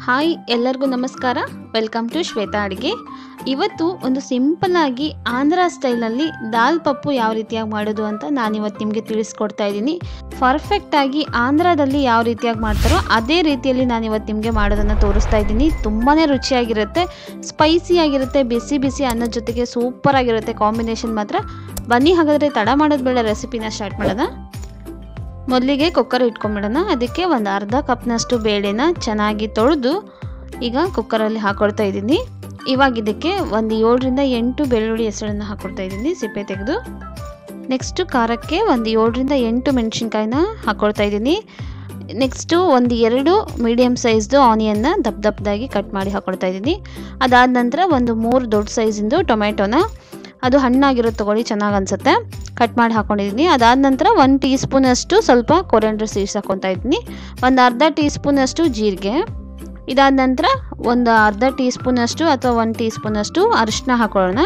hi ಎಲ್ಲರಿಗೂ ನಮಸ್ಕಾರ welcome to Shweta ಅಡುಗೆ ಇವತ್ತು ಒಂದು ಸಿಂಪಲ್ ಆಗಿ ಆಂಧ್ರ ಸ್ಟೈಲಲ್ಲಿ ದಾಲ್ ಪಪ್ಪು ಯಾವ ರೀತಿಯಾಗಿ ಮಾಡೋದು ಅಂತ ನಾನು ಇವತ್ತು ನಿಮಗೆ ತಿಳಿಸ್ಕೊಡ್ತಾ ಇದ್ದೀನಿ ಪರ್ಫೆಕ್ಟಾಗಿ ಆಂಧ್ರದಲ್ಲಿ ಯಾವ ರೀತಿಯಾಗಿ ಮಾಡ್ತಾರೋ ಅದೇ ರೀತಿಯಲ್ಲಿ ನಾನು ಇವತ್ತು ನಿಮಗೆ ಮಾಡೋದನ್ನು ತೋರಿಸ್ತಾ ಇದ್ದೀನಿ ತುಂಬಾ ರುಚಿಯಾಗಿರುತ್ತೆ ಸ್ಪೈಸಿ ಆಗಿರುತ್ತೆ ಬಿಸಿ ಬಿಸಿ ಅನ್ನದ ಜೊತೆಗೆ ಸೂಪರ್ ಆಗಿರುತ್ತೆ ಕಾಂಬಿನೇಷನ್ ಮಾತ್ರ ಬನ್ನಿ ಹಾಗಾದರೆ ತಡ ಮಾಡೋದು ಬೇಡ ರೆಸಿಪಿನ ಸ್ಟಾರ್ಟ್ ಮಾಡೋಣ ಮೊದಲಿಗೆ ಕುಕ್ಕರ್ ಇಟ್ಕೊಂಬಿಡೋಣ ಅದಕ್ಕೆ ಒಂದು ಅರ್ಧ ಕಪ್ನಷ್ಟು ಬೇಳೆನ ಚೆನ್ನಾಗಿ ತೊಳೆದು ಈಗ ಕುಕ್ಕರಲ್ಲಿ ಹಾಕೊಳ್ತಾ ಇದ್ದೀನಿ ಇವಾಗ ಇದಕ್ಕೆ ಒಂದು ಏಳರಿಂದ ಎಂಟು ಬೆಳ್ಳುಳ್ಳಿ ಹೆಸರನ್ನು ಹಾಕೊಳ್ತಾ ಇದ್ದೀನಿ ಸಿಪ್ಪೆ ತೆಗೆದು ನೆಕ್ಸ್ಟು ಖಾರಕ್ಕೆ ಒಂದು ಏಳರಿಂದ ಎಂಟು ಮೆಣಸಿನ್ಕಾಯಿನ ಹಾಕ್ಕೊಳ್ತಾ ಇದ್ದೀನಿ ನೆಕ್ಸ್ಟು ಒಂದು ಎರಡು ಮೀಡಿಯಮ್ ಸೈಜ್ದು ಆನಿಯನ್ನ ದಪ್ಪ ದಪ್ಪದಾಗಿ ಕಟ್ ಮಾಡಿ ಹಾಕ್ಕೊಳ್ತಾ ಇದ್ದೀನಿ ಅದಾದ ನಂತರ ಒಂದು ಮೂರು ದೊಡ್ಡ ಸೈಜಿಂದು ಟೊಮೆಟೊನ ಅದು ಹಣ್ಣಾಗಿರೋದು ತೊಗೊಳ್ಳಿ ಚೆನ್ನಾಗಿ ಅನಿಸುತ್ತೆ ಕಟ್ ಮಾಡಿ ಹಾಕ್ಕೊಂಡಿದ್ದೀನಿ ಅದಾದ ನಂತರ ಒಂದು ಟೀ ಸ್ಪೂನಷ್ಟು ಸ್ವಲ್ಪ ಕೊರೆಂಡ್ರ್ ಸೀಡ್ಸ್ ಹಾಕ್ಕೊತಾ ಇದ್ದೀನಿ ಒಂದು ಅರ್ಧ ಟೀ ಸ್ಪೂನಷ್ಟು ಜೀರಿಗೆ ಇದಾದ ನಂತರ ಒಂದು ಅರ್ಧ ಟೀ ಸ್ಪೂನಷ್ಟು ಅಥವಾ ಒಂದು ಟೀ ಸ್ಪೂನಷ್ಟು ಅರಿಶಿನ ಹಾಕೊಳ್ಳೋಣ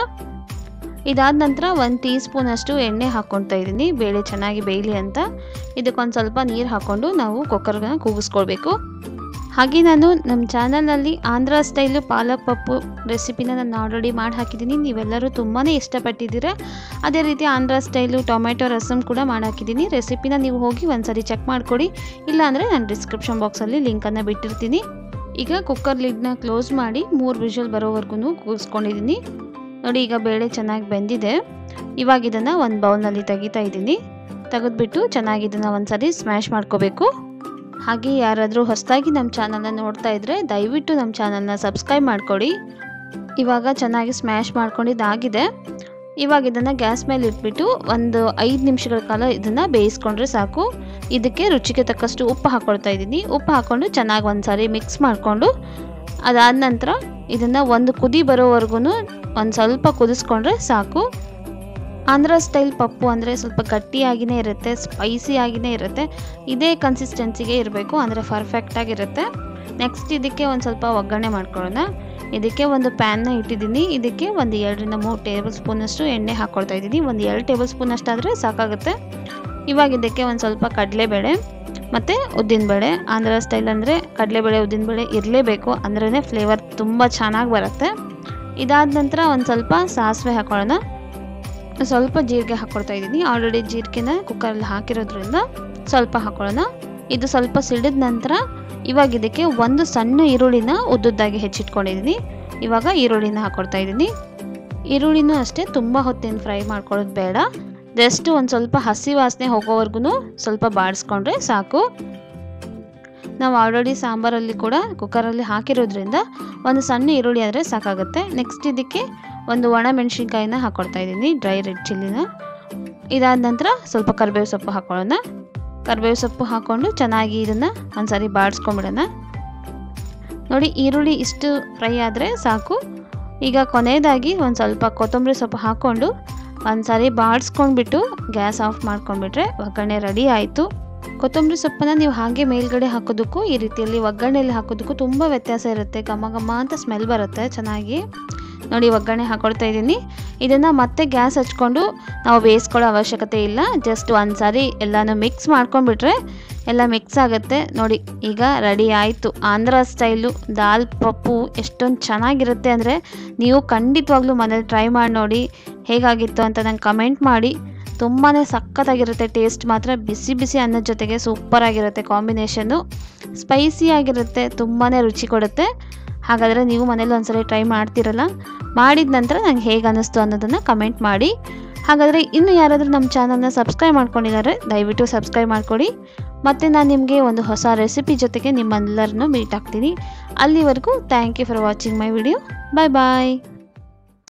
ಇದಾದ ನಂತರ ಒಂದು ಟೀ ಸ್ಪೂನಷ್ಟು ಎಣ್ಣೆ ಹಾಕ್ಕೊಳ್ತಾ ಇದ್ದೀನಿ ಬೇಳೆ ಚೆನ್ನಾಗಿ ಬೇಯಲಿ ಅಂತ ಇದಕ್ಕೊಂದು ಸ್ವಲ್ಪ ನೀರು ಹಾಕ್ಕೊಂಡು ನಾವು ಕುಕ್ಕರ್ನ ಕೂಗಿಸ್ಕೊಳ್ಬೇಕು ಹಾಗೆ ನಾನು ನಮ್ಮ ಚಾನಲಲ್ಲಿ ಆಂಧ್ರ ಸ್ಟೈಲು ಪಾಲಕ್ ಪಪ್ಪು ರೆಸಿಪಿನ ನಾನು ಆಲ್ರೆಡಿ ಮಾಡಿ ಹಾಕಿದ್ದೀನಿ ನೀವೆಲ್ಲರೂ ತುಂಬಾ ಇಷ್ಟಪಟ್ಟಿದ್ದೀರ ಅದೇ ರೀತಿ ಆಂಧ್ರ ಸ್ಟೈಲು ಟೊಮೆಟೊ ರಸಮ್ ಕೂಡ ಮಾಡಿ ಹಾಕಿದ್ದೀನಿ ರೆಸಿಪಿನ ನೀವು ಹೋಗಿ ಒಂದ್ಸರಿ ಚೆಕ್ ಮಾಡಿಕೊಡಿ ಇಲ್ಲಾಂದರೆ ನಾನು ಡಿಸ್ಕ್ರಿಪ್ಷನ್ ಬಾಕ್ಸಲ್ಲಿ ಲಿಂಕನ್ನು ಬಿಟ್ಟಿರ್ತೀನಿ ಈಗ ಕುಕ್ಕರ್ ಲಿಡ್ನ ಕ್ಲೋಸ್ ಮಾಡಿ ಮೂರು ವಿಷಲ್ ಬರೋವರೆಗೂ ಕೂಗಿಸ್ಕೊಂಡಿದ್ದೀನಿ ನೋಡಿ ಈಗ ಬೇಳೆ ಚೆನ್ನಾಗಿ ಬೆಂದಿದೆ ಇವಾಗ ಇದನ್ನು ಒಂದು ಬೌಲ್ನಲ್ಲಿ ತೆಗಿತಾ ಇದ್ದೀನಿ ತೆಗೆದ್ಬಿಟ್ಟು ಚೆನ್ನಾಗಿ ಇದನ್ನು ಒಂದ್ಸರಿ ಸ್ಮ್ಯಾಶ್ ಮಾಡ್ಕೋಬೇಕು ಹಾಗೆ ಯಾರಾದರೂ ಹೊಸದಾಗಿ ನಮ್ಮ ಚಾನಲ್ನ ನೋಡ್ತಾ ಇದ್ದರೆ ದಯವಿಟ್ಟು ನಮ್ಮ ಚಾನಲ್ನ ಸಬ್ಸ್ಕ್ರೈಬ್ ಮಾಡಿಕೊಡಿ ಇವಾಗ ಚೆನ್ನಾಗಿ ಸ್ಮ್ಯಾಶ್ ಮಾಡ್ಕೊಂಡಿದ್ದಾಗಿದೆ ಇವಾಗ ಇದನ್ನು ಗ್ಯಾಸ್ ಮೇಲೆ ಇಟ್ಬಿಟ್ಟು ಒಂದು ಐದು ನಿಮಿಷಗಳ ಕಾಲ ಇದನ್ನು ಬೇಯಿಸ್ಕೊಂಡ್ರೆ ಸಾಕು ಇದಕ್ಕೆ ರುಚಿಗೆ ತಕ್ಕಷ್ಟು ಉಪ್ಪು ಹಾಕ್ಕೊಳ್ತಾ ಇದ್ದೀನಿ ಉಪ್ಪು ಹಾಕ್ಕೊಂಡು ಚೆನ್ನಾಗಿ ಒಂದು ಸಾರಿ ಮಿಕ್ಸ್ ಮಾಡಿಕೊಂಡು ಅದಾದ ನಂತರ ಇದನ್ನು ಒಂದು ಕುದಿ ಬರೋವರೆಗೂ ಒಂದು ಸ್ವಲ್ಪ ಕುದಿಸ್ಕೊಂಡ್ರೆ ಸಾಕು ಆಂಧ್ರ ಸ್ಟೈಲ್ ಪಪ್ಪು ಅಂದರೆ ಸ್ವಲ್ಪ ಗಟ್ಟಿಯಾಗಿಯೇ ಇರುತ್ತೆ ಸ್ಪೈಸಿ ಆಗಿಯೇ ಇರುತ್ತೆ ಇದೇ ಕನ್ಸಿಸ್ಟೆನ್ಸಿಗೆ ಇರಬೇಕು ಅಂದರೆ ಪರ್ಫೆಕ್ಟಾಗಿರುತ್ತೆ ನೆಕ್ಸ್ಟ್ ಇದಕ್ಕೆ ಒಂದು ಸ್ವಲ್ಪ ಒಗ್ಗರಣೆ ಮಾಡ್ಕೊಳ್ಳೋಣ ಇದಕ್ಕೆ ಒಂದು ಪ್ಯಾನ್ನ ಇಟ್ಟಿದ್ದೀನಿ ಇದಕ್ಕೆ ಒಂದು ಎರಡರಿಂದ ಮೂರು ಟೇಬಲ್ ಸ್ಪೂನಷ್ಟು ಎಣ್ಣೆ ಹಾಕ್ಕೊಳ್ತಾ ಇದ್ದೀನಿ ಒಂದು ಎರಡು ಟೇಬಲ್ ಸ್ಪೂನ್ ಅಷ್ಟಾದರೆ ಸಾಕಾಗುತ್ತೆ ಇವಾಗ ಇದಕ್ಕೆ ಒಂದು ಸ್ವಲ್ಪ ಕಡಲೆಬೇಳೆ ಮತ್ತು ಉದ್ದಿನಬೇಳೆ ಆಂಧ್ರ ಸ್ಟೈಲ್ ಅಂದರೆ ಕಡಲೆಬೇಳೆ ಉದ್ದಿನಬೇಳೆ ಇರಲೇಬೇಕು ಅಂದ್ರೇ ಫ್ಲೇವರ್ ತುಂಬ ಚೆನ್ನಾಗಿ ಬರುತ್ತೆ ಇದಾದ ನಂತರ ಒಂದು ಸ್ವಲ್ಪ ಸಾಸಿವೆ ಹಾಕೊಳ್ಳೋಣ ಸ್ವಲ್ಪ ಜೀರಿಗೆ ಹಾಕ್ಕೊಳ್ತಾ ಇದ್ದೀನಿ ಆಲ್ರೆಡಿ ಜೀರಿಗೆನ ಕುಕ್ಕರಲ್ಲಿ ಹಾಕಿರೋದ್ರಿಂದ ಸ್ವಲ್ಪ ಹಾಕೊಳ್ಳೋಣ ಇದು ಸ್ವಲ್ಪ ಸಿಡಿದ ನಂತರ ಇವಾಗ ಇದಕ್ಕೆ ಒಂದು ಸಣ್ಣ ಈರುಳ್ಳಿನ ಉದ್ದುದ್ದಾಗಿ ಹೆಚ್ಚಿಟ್ಕೊಂಡಿದ್ದೀನಿ ಇವಾಗ ಈರುಳ್ಳಿನ ಹಾಕ್ಕೊಳ್ತಾ ಇದ್ದೀನಿ ಈರುಳ್ಳಿನೂ ಅಷ್ಟೇ ತುಂಬ ಹೊತ್ತೇನು ಫ್ರೈ ಮಾಡ್ಕೊಳ್ಳೋದು ಬೇಡ ಜಸ್ಟ್ ಒಂದು ಸ್ವಲ್ಪ ಹಸಿ ವಾಸನೆ ಹೋಗೋವರೆಗೂ ಸ್ವಲ್ಪ ಬಾಡಿಸ್ಕೊಂಡ್ರೆ ಸಾಕು ನಾವು ಆಲ್ರೆಡಿ ಸಾಂಬಾರಲ್ಲಿ ಕೂಡ ಕುಕ್ಕರಲ್ಲಿ ಹಾಕಿರೋದ್ರಿಂದ ಒಂದು ಸಣ್ಣ ಈರುಳ್ಳಿ ಆದರೆ ಸಾಕಾಗುತ್ತೆ ನೆಕ್ಸ್ಟ್ ಇದಕ್ಕೆ ಒಂದು ಒಣ ಮೆಣಸಿನ್ಕಾಯಿನ ಹಾಕ್ಕೊಳ್ತಾ ಇದ್ದೀನಿ ಡ್ರೈ ರೆಡ್ ಚಿಲ್ಲಿನ ಇದಾದ ನಂತರ ಸ್ವಲ್ಪ ಕರಿಬೇವು ಸೊಪ್ಪು ಹಾಕ್ಕೊಳ್ಳೋಣ ಕರಿಬೇವು ಸೊಪ್ಪು ಹಾಕ್ಕೊಂಡು ಚೆನ್ನಾಗಿ ಇದನ್ನು ಒಂದ್ಸರಿ ಬಾಡಿಸ್ಕೊಂಬಿಡೋಣ ನೋಡಿ ಈರುಳ್ಳಿ ಇಷ್ಟು ಫ್ರೈ ಆದರೆ ಸಾಕು ಈಗ ಕೊನೆಯದಾಗಿ ಒಂದು ಸ್ವಲ್ಪ ಕೊತ್ತಂಬರಿ ಸೊಪ್ಪು ಹಾಕ್ಕೊಂಡು ಒಂದ್ಸರಿ ಬಾಡಿಸ್ಕೊಂಡ್ಬಿಟ್ಟು ಗ್ಯಾಸ್ ಆಫ್ ಮಾಡ್ಕೊಂಡ್ಬಿಟ್ರೆ ಒಗ್ಗರಣೆ ರೆಡಿ ಆಯಿತು ಕೊತ್ತಂಬರಿ ಸೊಪ್ಪನ್ನು ನೀವು ಹಾಗೆ ಮೇಲ್ಗಡೆ ಹಾಕೋದಕ್ಕೂ ಈ ರೀತಿಯಲ್ಲಿ ಒಗ್ಗರಣೆಯಲ್ಲಿ ಹಾಕೋದಕ್ಕೂ ತುಂಬ ವ್ಯತ್ಯಾಸ ಇರುತ್ತೆ ಘಮ ಘಮ ಅಂತ ಸ್ಮೆಲ್ ಬರುತ್ತೆ ಚೆನ್ನಾಗಿ ನೋಡಿ ಒಗ್ಗರಣೆ ಹಾಕೊಳ್ತಾ ಇದ್ದೀನಿ ಇದನ್ನು ಮತ್ತೆ ಗ್ಯಾಸ್ ಹಚ್ಕೊಂಡು ನಾವು ಬೇಯಿಸ್ಕೊಳ್ಳೋ ಅವಶ್ಯಕತೆ ಇಲ್ಲ ಜಸ್ಟ್ ಒಂದು ಸಾರಿ ಎಲ್ಲನೂ ಮಿಕ್ಸ್ ಮಾಡ್ಕೊಂಡ್ಬಿಟ್ರೆ ಎಲ್ಲ ಮಿಕ್ಸ್ ಆಗುತ್ತೆ ನೋಡಿ ಈಗ ರೆಡಿ ಆಯಿತು ಆಂಧ್ರ ಸ್ಟೈಲು ದಾಲ್ ಪಪ್ಪು ಎಷ್ಟೊಂದು ಚೆನ್ನಾಗಿರುತ್ತೆ ಅಂದರೆ ನೀವು ಖಂಡಿತವಾಗ್ಲೂ ಮನೇಲಿ ಟ್ರೈ ಮಾಡಿ ನೋಡಿ ಹೇಗಾಗಿತ್ತು ಅಂತ ನಂಗೆ ಕಮೆಂಟ್ ಮಾಡಿ ತುಂಬಾ ಸಖತ್ತಾಗಿರುತ್ತೆ ಟೇಸ್ಟ್ ಮಾತ್ರ ಬಿಸಿ ಬಿಸಿ ಅನ್ನದ ಜೊತೆಗೆ ಸೂಪರಾಗಿರುತ್ತೆ ಕಾಂಬಿನೇಷನ್ನು ಸ್ಪೈಸಿ ಆಗಿರುತ್ತೆ ತುಂಬಾ ರುಚಿ ಕೊಡುತ್ತೆ ಹಾಗಾದರೆ ನೀವು ಮನೇಲಿ ಒಂದ್ಸಲ ಟ್ರೈ ಮಾಡ್ತಿರಲ್ಲ ಮಾಡಿದ ನಂತರ ನಂಗೆ ಹೇಗೆ ಅನ್ನಿಸ್ತು ಅನ್ನೋದನ್ನು ಕಮೆಂಟ್ ಮಾಡಿ ಹಾಗಾದರೆ ಇನ್ನು ಯಾರಾದರೂ ನಮ್ಮ ಚಾನಲ್ನ ಸಬ್ಸ್ಕ್ರೈಬ್ ಮಾಡ್ಕೊಂಡಿದ್ದಾರೆ ದಯವಿಟ್ಟು ಸಬ್ಸ್ಕ್ರೈಬ್ ಮಾಡಿಕೊಡಿ ಮತ್ತು ನಾನು ನಿಮಗೆ ಒಂದು ಹೊಸ ರೆಸಿಪಿ ಜೊತೆಗೆ ನಿಮ್ಮೆಲ್ಲರನ್ನೂ ಮೀಟ್ ಆಗ್ತೀನಿ ಅಲ್ಲಿವರೆಗೂ thank you for watching my video bye bye